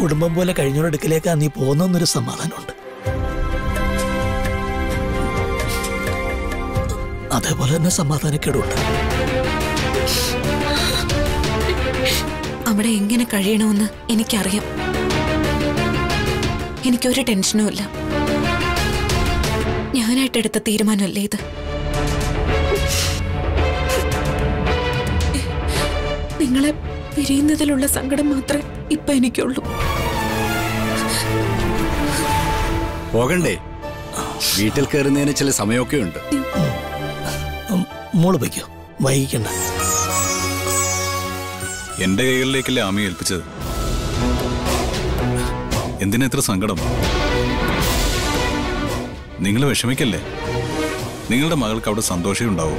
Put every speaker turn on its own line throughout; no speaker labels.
കുടുംബം പോലെ കഴിഞ്ഞോടടുക്കിലേക്കാ നീ പോകുന്നൊരു സമാധാനമുണ്ട് അതേപോലെ തന്നെ സമാധാനക്കേടുണ്ട്
അവിടെ എങ്ങനെ കഴിയണമെന്ന് എനിക്കറിയാം എനിക്കൊരു ടെൻഷനും ഇല്ല ഞാനായിട്ടെടുത്ത തീരുമാനമല്ലേ ഇത് നിങ്ങളെ പിരിയുന്നതിലുള്ള സങ്കടം മാത്രമേ ഇപ്പൊ എനിക്കുള്ളൂ
പോകണ്ടേ വീട്ടിൽ കയറുന്നതിന് ചില സമയമൊക്കെ ഉണ്ട്
ഉം, മോള് വയ്ക്കോ വൈകിക്കണ്ട
എന്റെ കൈകളിലേക്കല്ലേ ആമി ഏൽപ്പിച്ചത് എന്തിനാ ഇത്ര സങ്കടം നിങ്ങൾ വിഷമിക്കല്ലേ നിങ്ങളുടെ മകൾക്ക് അവിടെ സന്തോഷമേ ഉണ്ടാവൂ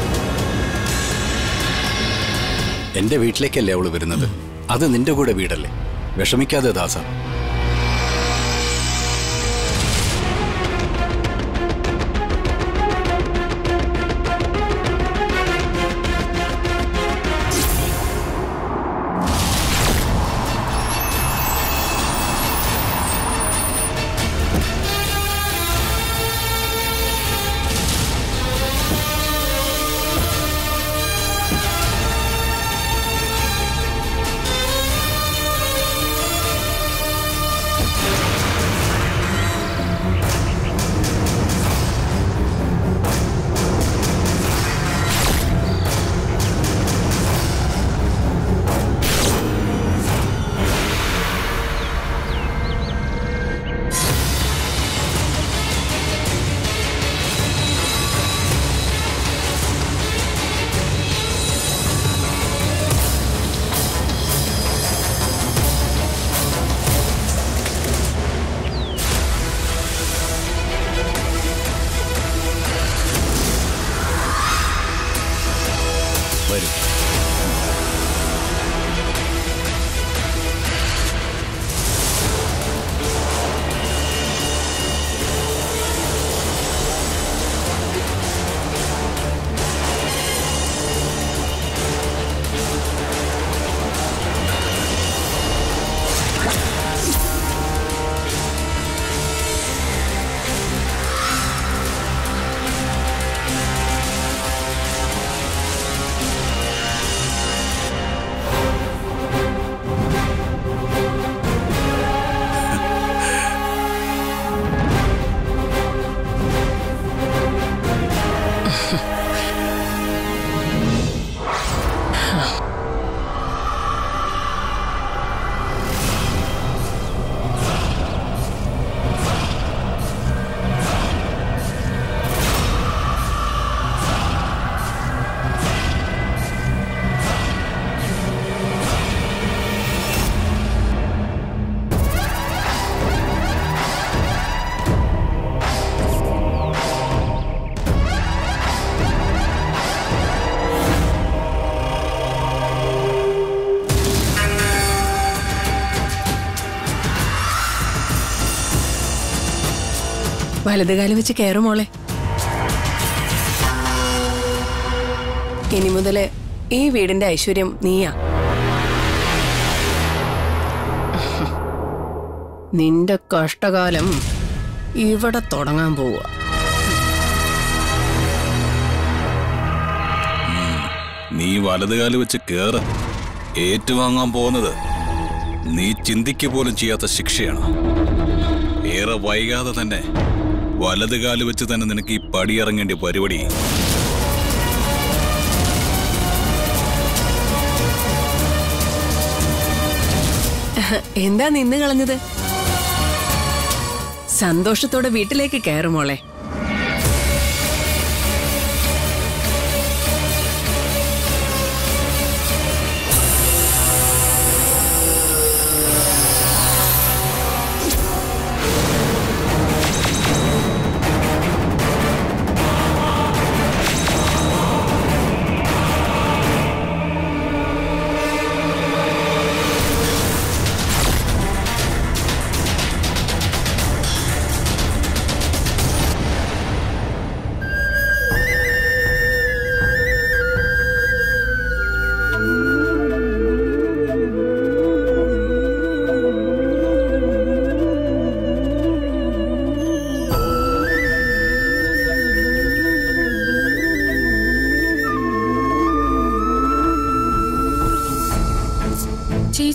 എന്റെ വീട്ടിലേക്കല്ലേ അവള് വരുന്നത് അത് നിന്റെ കൂടെ വീടല്ലേ വിഷമിക്കാതെ ദാസ വരും
വലതുകാലം വെച്ച് കയറും മോളെ ഇനി മുതല് ഈ വീടിന്റെ ഐശ്വര്യം നീയാ നിന്റെ കഷ്ടകാലം ഇവിടെ തുടങ്ങാൻ പോവുക
നീ വലതുകാല് വെച്ച് കേറ് ഏറ്റുവാങ്ങാൻ പോകുന്നത് നീ ചിന്തിക്കുക പോലും ചെയ്യാത്ത ശിക്ഷയാണ് ഏറെ വൈകാതെ തന്നെ വലതുകാല് വെച്ച് തന്നെ നിനക്ക് ഈ പടിയിറങ്ങേണ്ട പരിപാടി
എന്താ നിന്ന് കളഞ്ഞത് സന്തോഷത്തോടെ വീട്ടിലേക്ക് കയറും മോളെ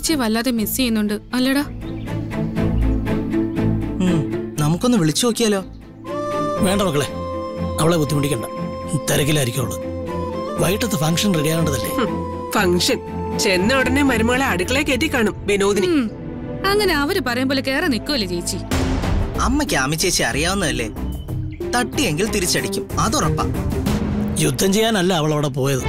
ചേച്ചിയെ വല്ലാതെ മിസ് ചെയ്യുന്നുണ്ട് അല്ലടാ
ഉം, നമുക്കൊന്ന് വിളിച്ചു നോക്കിയാലോ
വേണ്ട മക്കളെ അവളെ ബുദ്ധിമുട്ടിക്കണ്ട തിരക്കിലായിരിക്കും അവള് വൈകിട്ടത്തെ ഫംഗ്ഷൻ റെഡി ആകേണ്ടതല്ലേ
ഫംഗ്ഷൻ ചെന്ന ഉടനെ മരുമകളെ അടുക്കളയെ കയറ്റി കാണും വിനോദിനി
ഉം. അങ്ങനെ അവര് പറയും പോലെ കേറെ നിക്കുമല്ലേ ചേച്ചി
അമ്മയ്ക്ക് ആമി ചേച്ചി അറിയാവുന്നതല്ലേ തട്ടിയെങ്കിൽ തിരിച്ചടിക്കും അതുറപ്പാ
യുദ്ധം ചെയ്യാനല്ല അവൾ അവിടെ പോയത്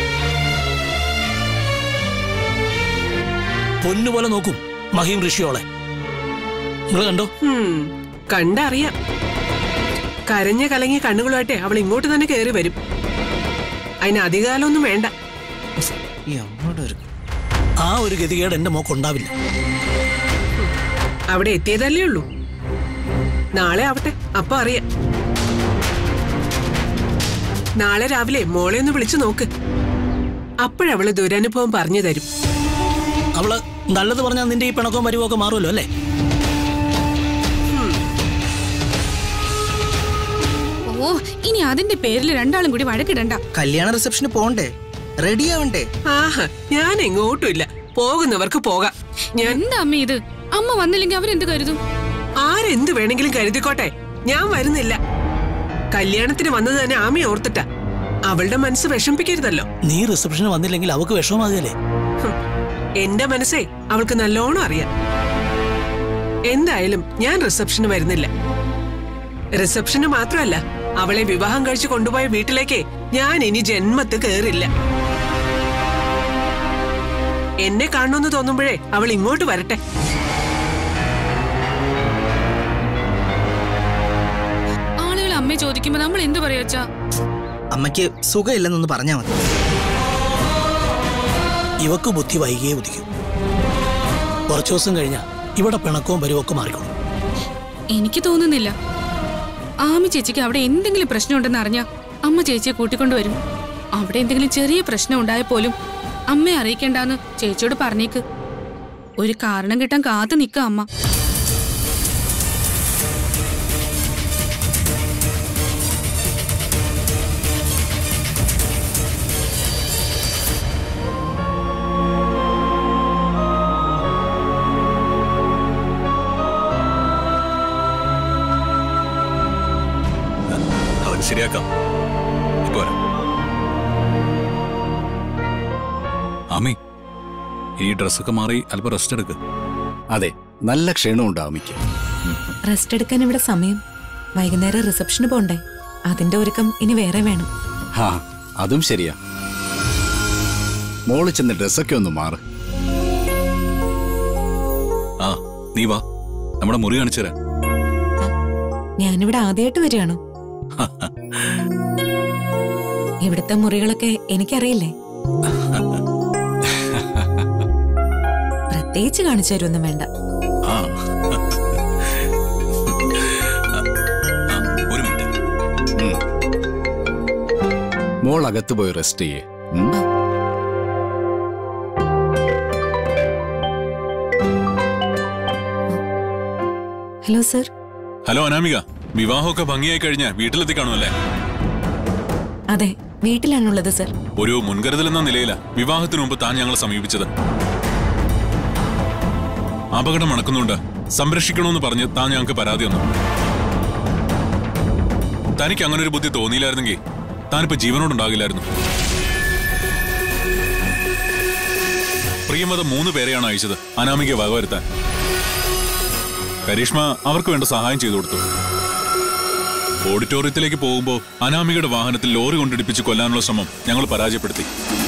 പൊന്നുപോലെ നോക്കും മഹിം ഋഷിയോളെ നിങ്ങൾ കണ്ടോ
ഉം, കണ്ടറിയാം കരഞ്ഞ കലങ്ങിയ കണ്ണുകളുമായിട്ടെ അവൾ ഇങ്ങോട്ട് തന്നെ കയറി വരും അതിന് അധികാലമൊന്നും വേണ്ട
ഈ അമ്മയുടെ ഒരു
ആ ഒരു ഗതികേട് എന്റെ മോക്കുണ്ടാവില്ല
അവിടെ എത്തിയതല്ലേ ഉള്ളൂ നാളെ ആവട്ടെ അപ്പൊ അറിയാം നാളെ രാവിലെ മോളെ ഒന്ന് വിളിച്ചു നോക്ക് അപ്പോഴവള് ദുരനുഭവം പറഞ്ഞു തരും
അവള് നല്ലത് പറഞ്ഞാൽ നിന്റെ ഈ പിണക്കവും പരിവും ഒക്കെ മാറുമല്ലോ അല്ലേ
ഓ ഇനി അതിന്റെ പേരിൽ രണ്ടാളും കൂടി വഴക്കിടണ്ട
കല്യാണ റിസപ്ഷന് പോണ്ടേ റെഡി ആവണ്ടേ
ആഹാ ഞാൻ എങ്ങോട്ടും ഇല്ല പോകുന്നവർക്ക് പോകാം ഞാൻ
എന്താ അമ്മ ഇത് അമ്മ വന്നില്ലെങ്കിൽ അവരെന്ത് കരുതും
ആരെന്ത് വേണമെങ്കിലും കരുതിക്കോട്ടെ ഞാൻ വരുന്നില്ല കല്യാണത്തിന് വന്നത് തന്നെ ആമി ഓർത്തിട്ടാ അവളുടെ മനസ്സ് വിഷമിപ്പിക്കരുതല്ലോ
നീ റിസപ്ഷന് വന്നില്ലെങ്കിൽ അവക്ക് വിഷമമാകല്ലേ
ഹും, എന്റെ മനസ്സേ അവൾക്ക് നല്ലോണം അറിയാം എന്തായാലും ഞാൻ റിസപ്ഷന് വരുന്നില്ല റിസപ്ഷന് മാത്രമല്ല അവളെ വിവാഹം കഴിച്ച് കൊണ്ടുപോയ വീട്ടിലേക്ക് ഞാൻ ഇനി ജന്മത്ത് കേറില്ല എന്നെ കാണണമെന്ന് തോന്നുമ്പോഴേ അവൾ ഇങ്ങോട്ട് വരട്ടെ
ആളുകൾ അമ്മയെ ചോദിക്കുമ്പോ നമ്മൾ എന്ത് പറയാ വെച്ചാ
അമ്മയ്ക്ക് സുഖമില്ലെന്നൊന്ന് പറഞ്ഞാ മതി
ഇവക്ക് ബുദ്ധി വൈകിയേ ഉദിക്കും കുറച്ചു ദിവസം കഴിഞ്ഞാൽ ഇവിടെ പിണക്കവും പരിവും ഒക്കെ മാറിക്കോളും
എനിക്ക് തോന്നുന്നില്ല ആമി ചേച്ചിക്ക് അവിടെ എന്തെങ്കിലും പ്രശ്നം ഉണ്ടെന്ന് അറിഞ്ഞാ അമ്മ ചേച്ചിയെ കൂട്ടിക്കൊണ്ടുവരും അവിടെ എന്തെങ്കിലും ചെറിയ പ്രശ്നം ഉണ്ടായ പോലും അമ്മയെ അറിയിക്കണ്ടെന്ന് ചേച്ചിയോട് പറഞ്ഞേക്ക് ഒരു കാരണം കിട്ടാൻ കാത്തു നിക്ക അമ്മ
അതൊക്കെ ശരിയാക്കാം ഇപ്പൊ വരാം ആമി ഈ ഡ്രസ്സൊക്കെ മാറി അല്പം റെസ്റ്റ് എടുക്ക്
അതെ നല്ല ക്ഷീണമുണ്ട് ആമിക്ക്
റെസ്റ്റ് എടുക്കാൻ ഇവിടെ സമയം വൈകുന്നേരം റിസപ്ഷന് പോണ്ടേ അതിന്റെ ഒരുക്കം ഇനി വേറെ വേണം
ഹാ അതും ശരിയാ മോള് ചെന്ന് ഡ്രസ്സൊക്കെ ഒന്ന് മാറ്
ആ നീ വാ നമ്മുടെ മുറി കാണിച്ചു തരാം
ഞാനിവിടെ ആദ്യമായിട്ട് വരികയാണോ ഇവിടുത്തെ മുറികളൊക്കെ എനിക്കറിയില്ലേ പ്രത്യേകിച്ച് കാണിച്ചു തരുമൊന്നും വേണ്ട
ആ ആ, ഒരു മിനിറ്റ്
ഉം. മോൾ അകത്ത് പോയി റെസ്റ്റ് ചെയ്യേ ഉം?
ഹലോ സർ
ഹലോ അനാമിക വിവാഹമൊക്കെ ഭംഗിയായി കഴിഞ്ഞ് വീട്ടിലെത്തി കാണുമല്ലേ
അതെ വീട്ടിലാണുള്ളത് സർ
ഒരു മുൻകരുതൽ എന്ന നിലയില വിവാഹത്തിനു മുമ്പ് താൻ ഞങ്ങളെ സമീപിച്ചത് അപകടം മണക്കുന്നുണ്ട് സംരക്ഷിക്കണമെന്ന് പറഞ്ഞ് താൻ ഞങ്ങൾക്ക് പരാതി തന്നു തനിക്ക് അങ്ങനെ ഒരു ബുദ്ധി തോന്നിയില്ലായിരുന്നെങ്കിൽ താനിപ്പോ ജീവനോടുണ്ടാകില്ലായിരുന്നു പ്രിയമത മൂന്ന് പേരെയാണ് അയച്ചത് അനാമികയെ വകവരുത്താൻ കരീഷ്മ അവർക്ക് വേണ്ട സഹായം ചെയ്തു കൊടുത്തു ഓഡിറ്റോറിയത്തിലേക്ക് പോകുമ്പോൾ അനാമികയുടെ വാഹനത്തിൽ ലോറി കൊണ്ടിടിപ്പിച്ച് കൊല്ലാനുള്ള ശ്രമം ഞങ്ങൾ പരാജയപ്പെടുത്തി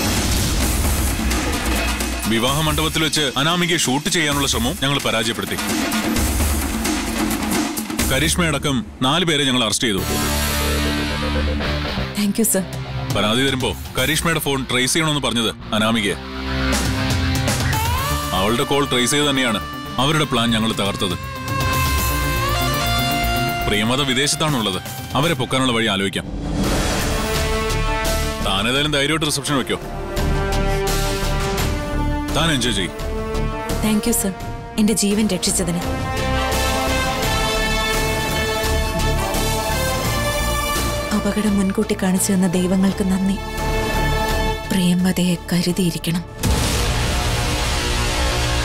വിവാഹ മണ്ഡപത്തിൽ വെച്ച് അനാമികയെ ഷൂട്ട് ചെയ്യാനുള്ള ശ്രമവും ഞങ്ങൾ പരാജയപ്പെടുത്തി കരീഷ്മയടക്കം നാല് പേരെ ഞങ്ങൾ അറസ്റ്റ് ചെയ്തു
താങ്ക് യു സർ
പരാതി വരുമ്പോ കരീഷ്മയുടെ ഫോൺ ട്രേസ് ചെയ്യണമെന്ന് പറഞ്ഞത് അനാമികയെ അവളുടെ കോൾ ട്രേസ് ചെയ്ത് തന്നെയാണ് അവരുടെ പ്ലാൻ ഞങ്ങൾ തകർത്തത് പ്രിയമത വിദേശത്താണുള്ളത് അവരെ പൊക്കാനുള്ള വഴി ആലോചിക്കാം താനേതായാലും ധൈര്യമായിട്ട് റിസപ്ഷൻ വെക്കോ താൻ എൻജോയ് ചെയ്യും
താങ്ക് യു സർ എന്റെ ജീവൻ രക്ഷിച്ചതിന് അപകടം മുൻകൂട്ടി കാണിച്ചു തന്ന ദൈവങ്ങൾക്ക് നന്ദി പ്രിയംവതയെ കരുതിയിരിക്കണം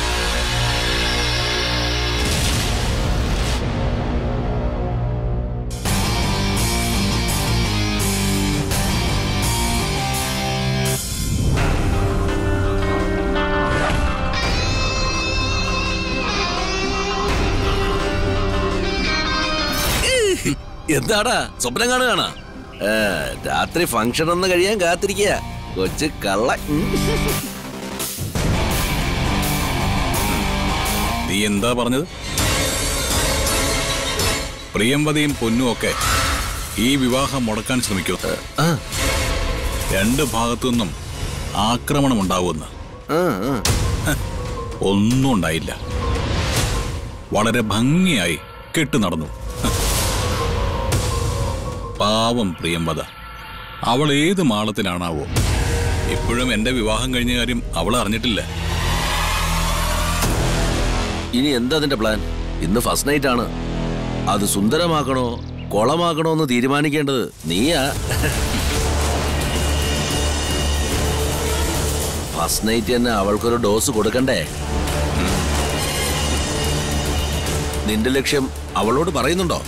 എന്താടാ സ്വപ്നം കാണുകയാണാ ഏ, രാത്രി ഫംഗ്ഷൻ ഒന്ന് കഴിയാൻ കാത്തിരിക്കുക കൊച്ചു കള്ള ഉം.
നീ എന്താ പറഞ്ഞത് പ്രിയംവതിയും പൊന്നും ഒക്കെ ഈ വിവാഹം മുടക്കാൻ ശ്രമിക്കൂ
ആ,
രണ്ട് ഭാഗത്തു നിന്നും ആക്രമണം ഉണ്ടാവുമെന്ന്
ആ, ആ.
ഒന്നും ഉണ്ടായില്ല വളരെ ഭംഗിയായി കെട്ടു നടന്നു ഹ. പാവം പ്രിയംവത അവൾ ഏത് മാളത്തിലാണാവോ ഇപ്പോഴും എന്റെ വിവാഹം കഴിഞ്ഞ കാര്യം അവൾ അറിഞ്ഞിട്ടില്ല
ഇനി എന്താ അതിന്റെ പ്ലാൻ ഇന്ന് ഫസ്റ്റ് നൈറ്റ് ആണ് അത് സുന്ദരമാക്കണോ കൊളമാക്കണോ എന്ന് തീരുമാനിക്കേണ്ടത് നീയാ ഫസ്റ്റ് നൈറ്റ് തന്നെ അവൾക്കൊരു ഡോസ് കൊടുക്കണ്ടേ നിന്റെ ലക്ഷ്യം അവളോട് പറയുന്നുണ്ടോ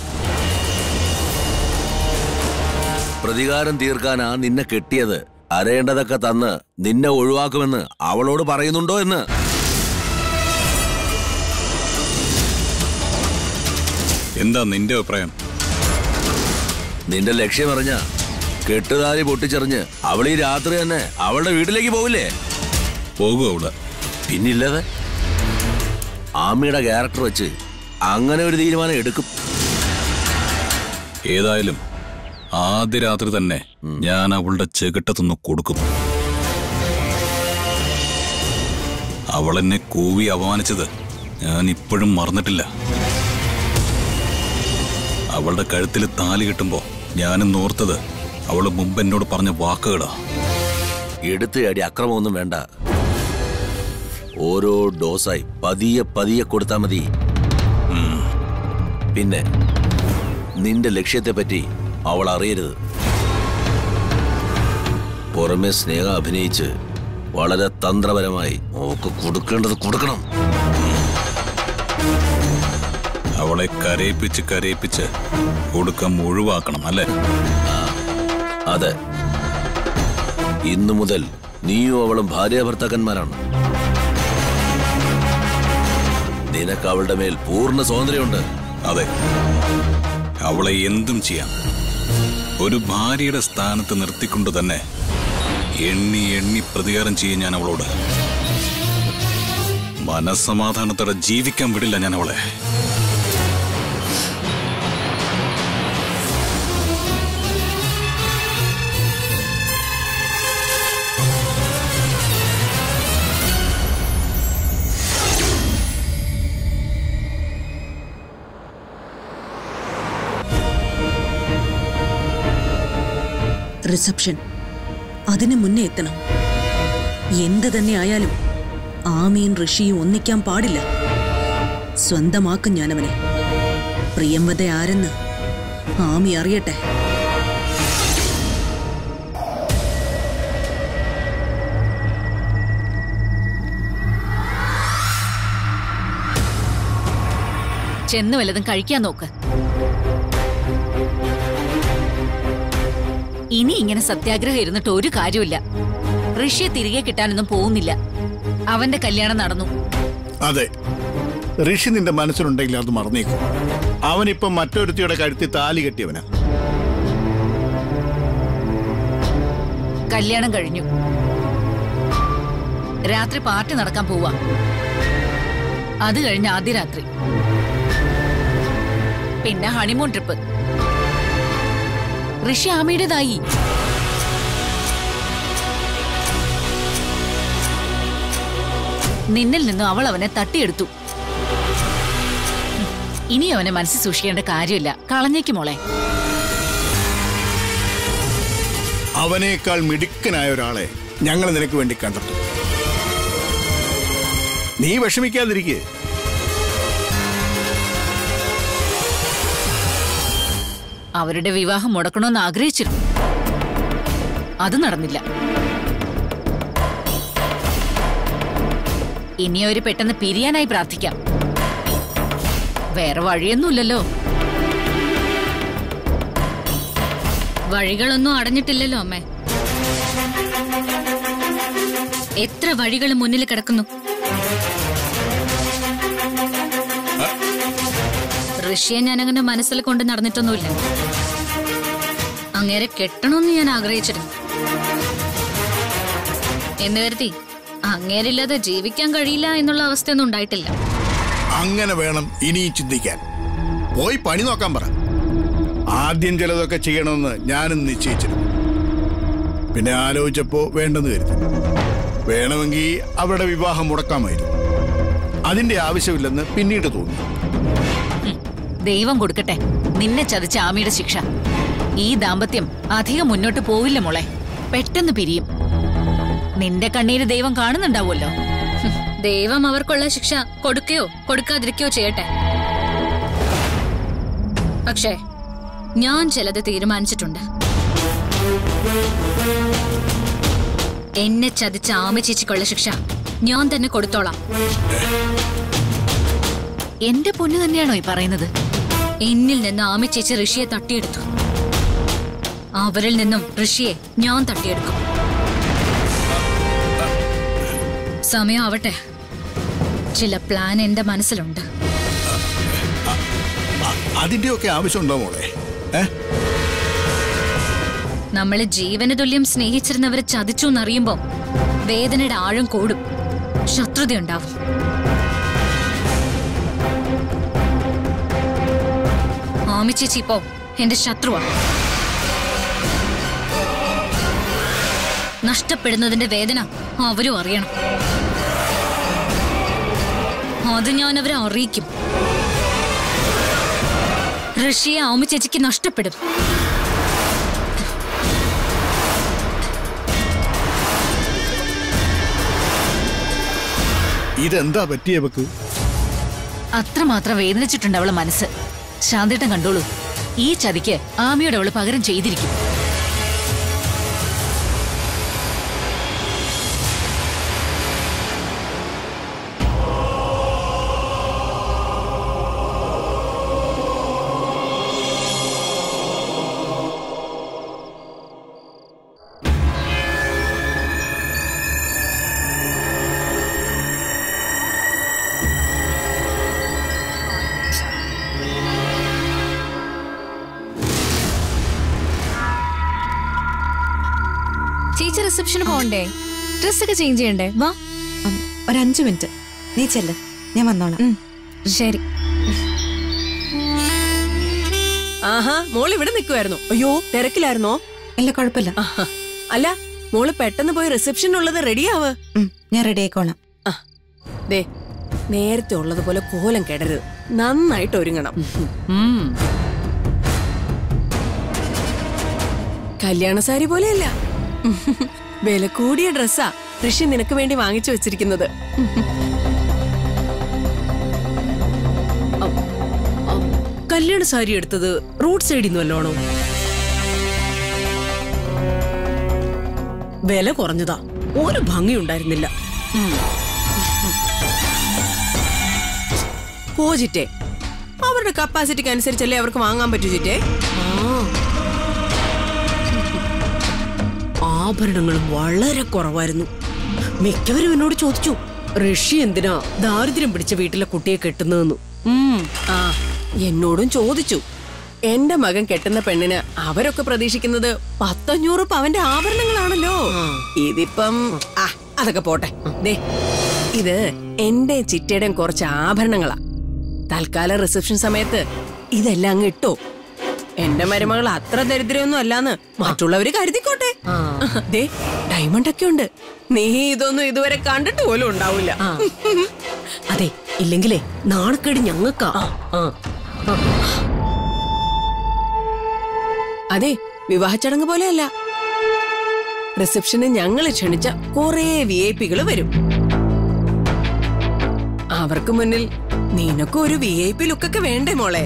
പ്രതികാരം തീർക്കാനാ നിന്നെ കെട്ടിയത് അരേണ്ടതൊക്കെ തന്ന് നിന്നെ ഒഴിവാക്കുമെന്ന് അവളോട് പറയുന്നുണ്ടോ എന്ന്
എന്താ നിന്റെ അഭിപ്രായം
നിന്റെ ലക്ഷ്യം അറിഞ്ഞ കെട്ടുതാലി പൊട്ടിച്ചെറിഞ്ഞ് അവൾ ഈ രാത്രി തന്നെ അവളുടെ വീട്ടിലേക്ക് പോവില്ലേ
പോകും അവള്
പിന്നില്ലതെ ആമിയുടെ ക്യാരക്ടർ വെച്ച് അങ്ങനെ ഒരു തീരുമാനം എടുക്കും
ഏതായാലും ആദ്യ രാത്രി തന്നെ ഞാൻ അവളുടെ ചെകിട്ടത്തൊന്ന് കൊടുക്കും അവൾ എന്നെ കൂവി അപമാനിച്ചത് ഞാൻ ഇപ്പോഴും മറന്നിട്ടില്ല അവളുടെ കഴുത്തിൽ താലി കിട്ടുമ്പോ ഞാനും നോർത്തത് അവള് മുമ്പ് എന്നോട് പറഞ്ഞ വാക്കുകളാ
എടുത്ത് അടി അക്രമമൊന്നും വേണ്ട ഓരോ ഡോസായി പതിയെ പതിയെ കൊടുത്താ മതി ഉം. പിന്നെ നിന്റെ ലക്ഷ്യത്തെ പറ്റി അവൾ അറിയരുത് പുറമെ സ്നേഹം അഭിനയിച്ച് വളരെ തന്ത്രപരമായി ഒക്കെ കൊടുക്കേണ്ടത് കൊടുക്കണം
അവളെ കരയിപ്പിച്ച് കരയിപ്പിച്ച് കൊടുക്കാൻ ഒഴിവാക്കണം അല്ലേ
അതെ ഇന്നു മുതൽ നീയും അവളും ഭാര്യ ഭർത്താക്കന്മാരാണ് നിനക്ക് അവളുടെ മേൽ പൂർണ്ണ സ്വാതന്ത്ര്യമുണ്ട്
അതെ അവളെ എന്തും ചെയ്യാം ഒരു ഭാര്യയുടെ സ്ഥാനത്ത് നിർത്തിക്കൊണ്ട് തന്നെ എണ്ണി എണ്ണി പ്രതികാരം ചെയ്യും ഞാൻ അവളോട് മനസ്സമാധാനത്തോടെ ജീവിക്കാൻ വിടില്ല ഞാൻ അവളെ
റിസപ്ഷൻ അതിനു മുന്നേ എത്തണം എന്ത് തന്നെ ആയാലും ആമയും ഋഷിയും ഒന്നിക്കാൻ പാടില്ല സ്വന്തമാക്കും ഞാനവനെ പ്രിയംവത ആരെന്ന് ആമി അറിയട്ടെ
ചെന്ന് വല്ലതും കഴിക്കാൻ നോക്ക് ഇനി ഇങ്ങനെ സത്യാഗ്രഹം ഇരുന്നിട്ട് ഒരു കാര്യമില്ല ഋഷിയെ തിരികെ കിട്ടാനൊന്നും പോകുന്നില്ല അവന്റെ കല്യാണം നടന്നു
അതെ ഋഷി നിന്റെ മനസ്സിലുണ്ടെങ്കിൽ അത് മറന്നേക്കും അവനിപ്പം മറ്റൊരുത്തിയുടെ കഴുത്തിൽ താലി കെട്ടിയവനാ
കല്യാണം കഴിഞ്ഞു രാത്രി പാർട്ടി നടക്കാൻ പോവാ അത് കഴിഞ്ഞ് ആദ്യ രാത്രി പിന്നെ ഹണിമൂൺ ട്രിപ്പ് ഋഷി ആമയുടേതായി നിന്നിൽ നിന്നും അവൾ അവനെ തട്ടിയെടുത്തു ഇനി അവനെ മനസ്സിൽ സൂക്ഷിക്കേണ്ട കാര്യമില്ല കളഞ്ഞേക്ക് മോളെ
അവനേക്കാൾ മിടുക്കനായ ഒരാളെ ഞങ്ങൾ നിനക്ക് വേണ്ടി കണ്ടെത്തും നീ വിഷമിക്കാതിരിക്കേ
അവരുടെ വിവാഹം മുടക്കണമെന്ന് ആഗ്രഹിച്ചിരുന്നു അത് നടന്നില്ല ഇനി അവര് പെട്ടെന്ന് പിരിയാനായി പ്രാർത്ഥിക്കാം വേറെ വഴിയൊന്നുമില്ലല്ലോ
വഴികളൊന്നും അടഞ്ഞിട്ടില്ലല്ലോ അമ്മേ എത്ര വഴികൾ മുന്നിൽ കിടക്കുന്നു ഋഷിയെ ഞാനങ്ങനെ മനസ്സിൽ കൊണ്ട് നടന്നിട്ടൊന്നുമില്ല അങ്ങേരെ കെട്ടണമെന്ന് ഞാൻ ആഗ്രഹിച്ചിരുന്നു എന്ന് കരുതി അങ്ങേരില്ലാതെ ജീവിക്കാൻ കഴിയില്ല എന്നുള്ള അവസ്ഥയൊന്നും ഉണ്ടായിട്ടില്ല
അങ്ങനെ വേണം ഇനിയും ചിന്തിക്കാൻ പോയി പണി നോക്കാൻ പറ ആദ്യം ചിലതൊക്കെ ചെയ്യണമെന്ന് ഞാനും നിശ്ചയിച്ചിരുന്നു പിന്നെ ആലോചിച്ചപ്പോ വേണ്ടെന്ന് കരുതി വേണമെങ്കിൽ അവരുടെ വിവാഹം മുടക്കാമായിരുന്നു അതിന്റെ ആവശ്യമില്ലെന്ന് പിന്നീട് തോന്നി
ദൈവം കൊടുക്കട്ടെ നിന്നെ ചതിച്ച ആമിയുടെ ശിക്ഷ ഈ ദാമ്പത്യം അധികം മുന്നോട്ട് പോവില്ല മോളെ പെട്ടെന്ന് പിരിയും നിന്റെ കണ്ണീര് ദൈവം കാണുന്നുണ്ടാവുമല്ലോ
ദൈവം അവർക്കുള്ള ശിക്ഷ കൊടുക്കുകയോ കൊടുക്കാതിരിക്കുകയോ ചെയ്യട്ടെ പക്ഷേ ഞാൻ ചിലത് തീരുമാനിച്ചിട്ടുണ്ട് എന്നെ ചതിച്ച ആമ ചേച്ചിക്കുള്ള ശിക്ഷ ഞാൻ തന്നെ കൊടുത്തോളാം
എന്റെ പൊന്നു തന്നെയാണോ ഈ പറയുന്നത്
എന്നിൽ നിന്ന് ആമ ചേച്ചി ഋഷിയെ തട്ടിയെടുത്തു അവരിൽ നിന്നും ഋഷിയെ ഞാൻ തട്ടിയെടുക്കും സമയമാവട്ടെ ചില പ്ലാൻ എന്റെ മനസ്സിലുണ്ട്
അതിന്റെയൊക്കെ ആവശ്യമുണ്ടോ മോളെ ഏ
നമ്മളെ ജീവന തുല്യം സ്നേഹിച്ചിരുന്നവരെ ചതിച്ചു എന്നറിയുമ്പോ വേദനയുടെ ആഴം കൂടും ശത്രുതയുണ്ടാവും ആമി ചേച്ചി ഇപ്പോ എന്റെ ശത്രുവാ നഷ്ടപ്പെടുന്നതിന്റെ വേദന അവരും അറിയണം അത് ഞാൻ അവരെ അറിയിക്കും ഋഷിയെ ആമി ചേച്ചിക്ക് നഷ്ടപ്പെടും
ഇതെന്താ പറ്റിയവക്ക്
അത്രമാത്രം വേദനിച്ചിട്ടുണ്ട് അവളെ മനസ്സ് ശാന്തേട്ടൻ കണ്ടോളൂ ഈ ചതിക്ക് ആമിയോട് അവള് പകരം ചെയ്തിരിക്കും
ചേച്ചി റിസപ്ഷന് പോകണ്ടേ ഡ്രസ്സൊക്കെ ചേഞ്ച് ചെയ്യണ്ടേ വാ
ഒരു അഞ്ചു മിനിറ്റ് നീ ചെല്ല് ഞാൻ വന്നോളാം
ശരി
ആഹാ മോൾ ഇവിടെ നിൽക്കുമായിരുന്നു അയ്യോ തിരക്കിലായിരുന്നോ
ഇല്ല കുഴപ്പമില്ല
അല്ല മോള് പെട്ടെന്ന് പോയി റിസപ്ഷനുള്ളത് റെഡിയാവ്
ഞാൻ റെഡി ആയിക്കോളാം
ദേ നേരത്തെ ഉള്ളതുപോലെ കോലം കെടരുത് നന്നായിട്ട് ഒരുങ്ങണം കല്യാണ സാരി പോലെയല്ല വില കൂടിയ ഡ്രസ്സാ ഋഷി നിനക്ക് വേണ്ടി വാങ്ങിച്ചു വെച്ചിരിക്കുന്നത്
കല്യാണ സാരി എടുത്തത് റോഡ് സൈഡിൽ നിന്ന് വല്ലോണോ വില കുറഞ്ഞതാ ഒരു ഭംഗി ഉണ്ടായിരുന്നില്ല
പോജിറ്റേ അവരുടെ കപ്പാസിറ്റിക്ക് അനുസരിച്ചല്ലേ അവർക്ക് വാങ്ങാൻ പറ്റൂ ചിറ്റേ
ആഭരണങ്ങൾ വളരെ കുറവായിരുന്നു മിക്കവരും എന്നോട് ചോദിച്ചു ഋഷി എന്തിനാ ദാരിദ്ര്യം പിടിച്ച വീട്ടിലെ കുട്ടിയെ കെട്ടുന്നതെന്ന്
ഉം, ആ എന്നോടും ചോദിച്ചു എന്റെ മകൻ കെട്ടുന്ന പെണ്ണിന് അവരൊക്കെ പ്രതീക്ഷിക്കുന്നത് പത്തഞ്ഞൂറ് പവന്റെ ആഭരണങ്ങളാണല്ലോ ഇതിപ്പം ആ അതൊക്കെ പോട്ടെ ദേ ഇത് എന്റെ ചിറ്റയുടെയും കുറച്ച് ആഭരണങ്ങളാ തൽക്കാലം റിസപ്ഷൻ സമയത്ത് ഇതെല്ലാം അങ്ങ് ഇട്ടോ എന്റെ മരുമകൾ അത്ര ദരിദ്രമൊന്നും അല്ലാന്ന് മറ്റുള്ളവര് കരുതിക്കോട്ടെ ദേ ഡയമണ്ട് ഒക്കെ ഉണ്ട് നീ ഇതൊന്നും ഇതുവരെ കണ്ടിട്ട് പോലും ഉണ്ടാവില്ല
അതെ ഇല്ലെങ്കിലേ നാണക്കേട് ഞങ്ങൾക്കാ ആ
അതെ വിവാഹ ചടങ്ങ് പോലെയല്ല റിസപ്ഷന് ഞങ്ങൾ ക്ഷണിച്ച കുറേ വി ഐ പികൾ വരും അവർക്ക് മുന്നിൽ നിനക്കും ഒരു വി ഐ പി ലുക്കൊക്കെ വേണ്ടേ മോളെ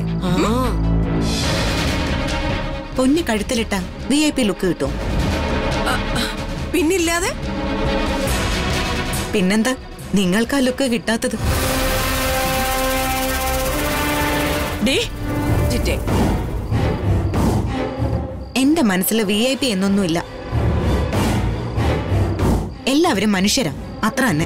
പൊന്നു കഴുത്തിലിട്ട വി ഐ പി ലുക്ക് കിട്ടും
പിന്നില്ലാതെ
പിന്നെന്താ നിങ്ങൾക്ക് ആ ലുക്ക് കിട്ടാത്തത്
ഡേ ചിറ്റേ
എന്റെ മനസ്സിൽ വി ഐ പി എന്നൊന്നുമില്ല എല്ലാവരും മനുഷ്യരാ അത്ര തന്നെ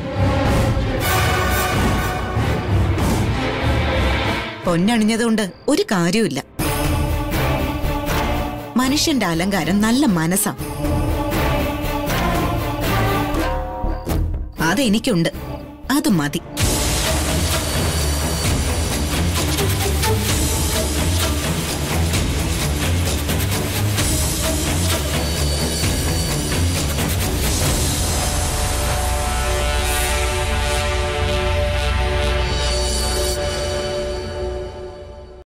പൊന്നണിഞ്ഞതുകൊണ്ട് ഒരു കാര്യവുമില്ല മനുഷ്യന്റെ അലങ്കാരം നല്ല മനസ്സാ അതെനിക്കുണ്ട് അത് മതി